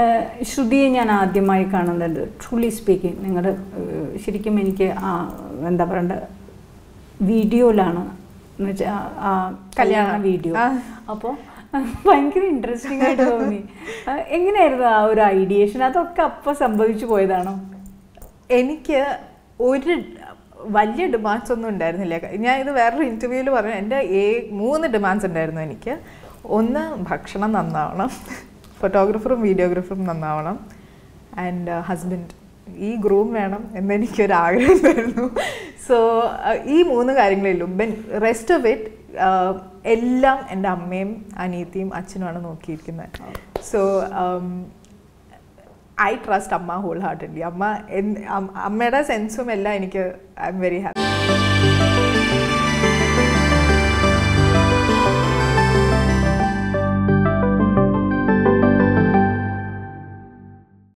ഏഹ് ശ്രുതിയെ ഞാൻ ആദ്യമായി കാണുന്നത് ട്രൂലി സ്പീക്കിംഗ് നിങ്ങളുടെ ശരിക്കും എനിക്ക് ആ എന്താ പറയണ്ട വീഡിയോയിലാണ് എന്ന് വെച്ചാൽ ആ കല്യാണ കല്യാണം. വീഡിയോ ആ. അപ്പോൾ ഭയങ്കര ഇൻട്രസ്റ്റിംഗ് ആയിട്ട് തോന്നി ആ, എങ്ങനെയായിരുന്നു ആ ഒരു ഐഡിയേഷൻ അതൊക്കെ അപ്പോൾ സംഭവിച്ചു പോയതാണോ എനിക്ക് ഒരു വലിയ ഡിമാൻഡ്സ് ഒന്നും ഉണ്ടായിരുന്നില്ല ഞാൻ ഇത് വേറൊരു ഇൻ്റർവ്യൂവിൽ പറഞ്ഞു എൻ്റെ ഏ മൂന്ന് ഡിമാൻഡ്സ് ഉണ്ടായിരുന്നു എനിക്ക് ഒന്ന് ഭക്ഷണം നന്നാവണം ഫോട്ടോഗ്രാഫറും വീഡിയോഗ്രാഫറും നന്നാവണം ആൻഡ് ഹസ്ബൻഡ് ഈ ഗ്രൂം വേണം എന്നെനിക്കൊരു ആഗ്രഹം ഉണ്ടായിരുന്നു സോ ഈ മൂന്ന് കാര്യങ്ങളേ ഉള്ളൂ ബെൻ റെസ്റ്റ് ഓഫ് ഇറ്റ് എല്ലാം എൻ്റെ അമ്മയും അനിയത്തിയും അച്ഛനുമാണ് നോക്കിയിരിക്കുന്നത് സോ ഐ ട്രസ്റ്റ് അമ്മ ഹോൾ ഹാർട്ടഡ്ലി അമ്മ എന്ത്- അം- അമ്മയുടെ സെൻസും എല്ലാം എനിക്ക് ഐ എം വെരി ഹാപ്പി